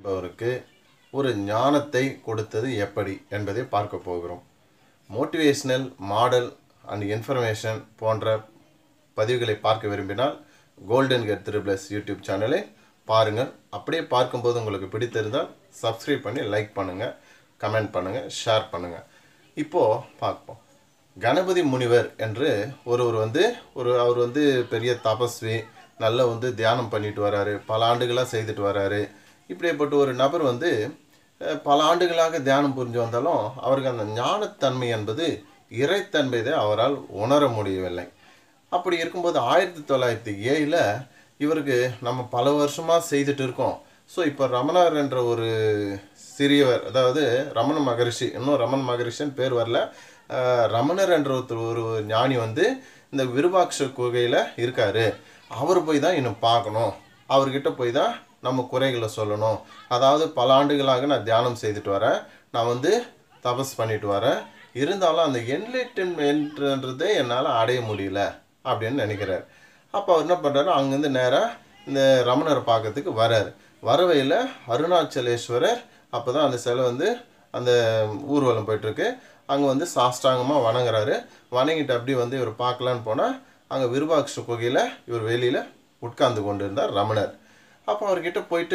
என்பவருக்கு ஒரு ஞானத்தை கொடுத்தது எப்படி என்பதை பார்க்க போகிறோம் மோட்டிவேஷனல் மாடல் அண்ட் இன்ஃபர்மேஷன் போன்ற பதிவுகளை பார்க்க விரும்பினால் golden get three plus YouTube சேனலை பாருங்கள் அப்படியே பார்க்கும்போது உங்களுக்கு பிடித்திருந்தால் சப்ஸ்கிரைப் பண்ணி லைக் பண்ணுங்கள் கமெண்ட் பண்ணுங்கள் ஷேர் பண்ணுங்கள் இப்போது பார்ப்போம் கணபதி முனிவர் என்று ஒருவர் வந்து ஒரு அவர் வந்து பெரிய தபஸ்வி நல்ல வந்து தியானம் பண்ணிட்டு வராரு பல ஆண்டுகளாக செய்துட்டு வராரு இப்படிப்பட்ட ஒரு நபர் வந்து அஹ், பல ஆண்டுகளாக தியானம் புரிஞ்சு வந்தாலும் அவருக்கு அந்த ஞானத்தன்மை என்பது இறைத்தன்மையை அவரால் உணர முடியவில்லை அப்படி இருக்கும்போது ஆயிரத்தி தொள்ளாயிரத்தி ஏழில் இவருக்கு நம்ம பல வருஷமாக செய்துட்டு இருக்கோம் ஸோ இப்போ ரமணர் என்ற ஒரு சிறியவர் அதாவது ரமண மகரிஷி இன்னும் ரமண மகரிஷின்னு பேர் வரல அஹ், ரமணர் என்ற ஒருத்தர் ஒரு ஞானி வந்து இந்த விருபாட்ச குகையில் இருக்காரு அவர் போய் தான் இன்னும் பார்க்கணும் அவர்கிட்ட போய் தான் நம்ம குறைகளை சொல்லணும் அதாவது பல ஆண்டுகளாக நான் தியானம் செய்துட்டு வரேன் நான் வந்து தபஸ் பண்ணிட்டு வரேன் இருந்தாலும் அந்த என்லைட்டன்மெண்ட்ன்றதே என்னால் அடைய முடியல அப்படின்னு நினைக்கிறார் அப்போ அவர் என்ன பண்ணுறாரு அங்கேருந்து நேராக இந்த ரமணரை பார்க்கறதுக்கு வரார் வரவையில் அருணாச்சலேஸ்வரர் அப்போ தான் அந்த சிலை வந்து அந்த ஊர்வலம் போயிட்டுருக்கு அங்கே வந்து சாஷ்டாங்கமாக வணங்குறாரு வணங்கிட்டு அப்படி வந்து இவர் பார்க்கலான்னு போனால் அங்கே விருபாட்ச குகையில் இவர் வெளியில் உட்கார்ந்து கொண்டு இருந்தார் ரமணர் அப்போ அவர்கிட்ட போயிட்டு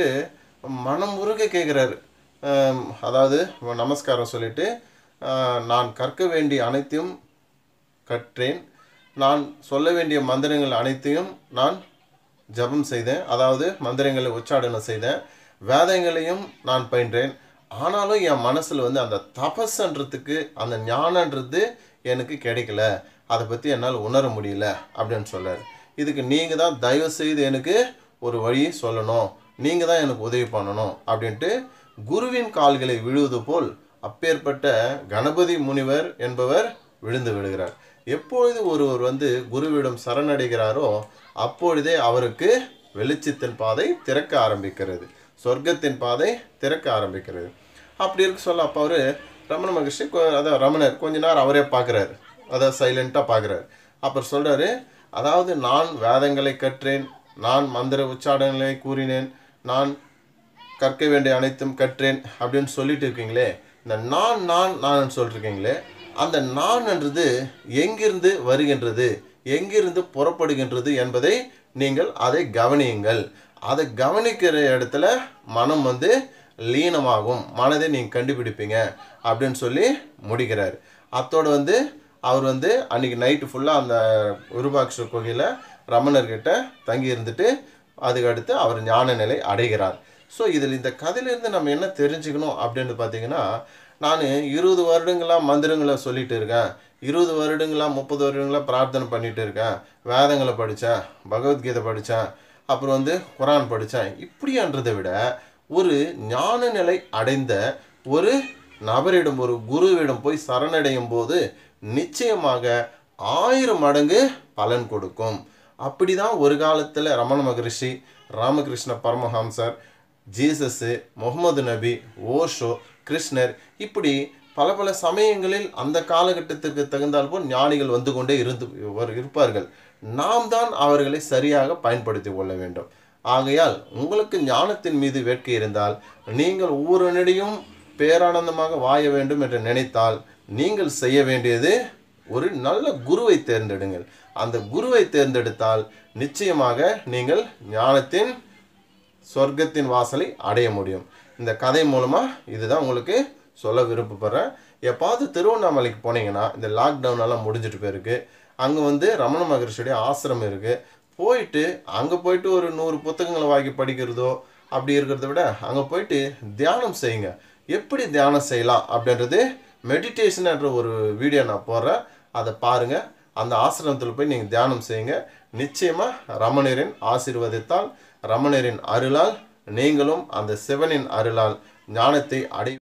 மனம் உருக கேட்குறாரு அதாவது நமஸ்காரம் சொல்லிட்டு ஆஹ், நான் கற்க வேண்டிய அனைத்தையும் கற்றேன் நான் சொல்ல வேண்டிய மந்திரங்கள் அனைத்தையும் நான் ஜெபம் செய்தேன் அதாவது மந்திரங்களை உச்சாடனம் செய்தேன் வேதங்களையும் நான் பயின்றேன் ஆனாலும் என் மனசில் வந்து அந்த தபஸ்ன்றதுக்கு அந்த ஞானன்றது எனக்கு கிடைக்கல அதை பற்றி என்னால் உணர முடியல அப்படின்னு சொல்றாரு இதுக்கு நீங்கள் தான் தயவு செய்து எனக்கு ஒரு வழி சொல்லணும் நீங்கள் தான் எனக்கு உதவி பண்ணணும் அப்படின்ட்டு குருவின் கால்களை விழுவது போல் அப்பேற்பட்ட கணபதி முனிவர் என்பவர் விழுந்து விடுகிறார் எப்பொழுது ஒருவர் வந்து குருவிடம் சரணடைகிறாரோ அப்பொழுதே அவருக்கு வெளிச்சத்தின் பாதை திறக்க ஆரம்பிக்கிறது சொர்க்கத்தின் பாதை திறக்க ஆரம்பிக்கிறது அப்படி இருக்க சொல்ல அப்போ அவர் ரமண மகர்ஷி கொ- அதான் ரமணர் கொஞ்ச நேரம் அவரே பார்க்குறாரு அதான் சைலண்ட்டாக பார்க்குறாரு அப்புறம் சொல்கிறாரு அதாவது நான் வேதங்களை கற்றேன் நான் மந்திர உச்சாடனங்களை கூறினேன் நான் கற்க வேண்டிய அனைத்தும் கற்றேன் அப்படின்னு சொல்லிட்டு இருக்கீங்களே இந்த நான் நான் நான் சொல்லிருக்கீங்களே அந்த நான்ன்றது எங்கிருந்து வருகின்றது எங்கிருந்து புறப்படுகின்றது என்பதை நீங்கள் அதை கவனியுங்கள் அதை கவனிக்கிற இடத்துல மனம் வந்து லீனமாகும் மனதை நீங்கள் கண்டுபிடிப்பீங்க அப்படின்னு சொல்லி முடிக்கிறார் அத்தோடு வந்து அவர் வந்து அன்னைக்கு நைட்டு ஃபுல்லாக அந்த விருபாட்ச கோயிலில் ரமணர்கிட்ட தங்கி இருந்துட்டு அதுக்கு அடுத்து அவர் ஞான நிலை அடைகிறார் ஸோ இதில் இந்த கதையிலேருந்து நம்ம என்ன தெரிஞ்சுக்கணும் அப்படின்னு பார்த்தீங்கன்னா நான் இருபது வருடங்களாக மந்திரங்களை சொல்லிட்டு இருக்கேன் இருபது வருடங்களா முப்பது வருடங்களா பிரார்த்தனை பண்ணிட்டு இருக்கேன் வேதங்களை படித்தேன் பகவத்கீதை படித்தேன் அப்புறம் வந்து குரான் படித்தேன் இப்படின்றதை விட ஒரு ஞான நிலை அடைந்த ஒரு நபரிடம் ஒரு குருவிடம் போய் சரணடையும் போது நிச்சயமாக ஆயிரம் மடங்கு பலன் கொடுக்கும் அப்படிதான் ஒரு காலத்தில் ரமண மகரிஷி ராமகிருஷ்ண பரமஹம்சர் ஜீசஸு முகமது நபி ஓஷோ கிருஷ்ணர் இப்படி பல பல சமயங்களில் அந்த காலகட்டத்திற்கு தகுந்தால் போல் ஞானிகள் வந்து கொண்டே இருந்து வர்- இருப்பார்கள் நாம் தான் அவர்களை சரியாக பயன்படுத்தி கொள்ள வேண்டும் ஆகையால் உங்களுக்கு ஞானத்தின் மீது வேட்கை இருந்தால் நீங்கள் ஒவ்வொரு நொடியும் பேரானந்தமாக வாழ வேண்டும் என்று நினைத்தால் நீங்கள் செய்ய வேண்டியது ஒரு நல்ல குருவை தேர்ந்தெடுங்கள் அந்த குருவை தேர்ந்தெடுத்தால் நிச்சயமாக நீங்கள் ஞானத்தின் சொர்க்கத்தின் வாசலை அடைய முடியும் இந்த கதை மூலமாக இதுதான் உங்களுக்கு சொல்ல விருப்பப்படுறேன் எப்பாவது திருவண்ணாமலைக்கு போனீங்கன்னா இந்த லாக்டவுன் எல்லாம் முடிஞ்சிட்டு போயிருக்கு அங்கே வந்து ரமண மகரிஷியுடைய ஆசிரமம் இருக்குது போயிட்டு அங்கே போயிட்டு ஒரு நூறு புத்தகங்களை வாங்கி படிக்கிறதோ அப்படி இருக்கிறத விட அங்கே போயிட்டு தியானம் செய்யுங்க எப்படி தியானம் செய்யலாம் அப்படின்றது மெடிடேஷன் என்ற ஒரு வீடியோ நான் போடுறேன் அதை பாருங்கள் அந்த ஆசிரமத்தில் போய் நீங்கள் தியானம் செய்யுங்க நிச்சயமாக ரமணரின் ஆசீர்வாதத்தால் ரமணரின் அருளால் நீங்களும் அந்த சிவனின் அருளால் ஞானத்தை அடை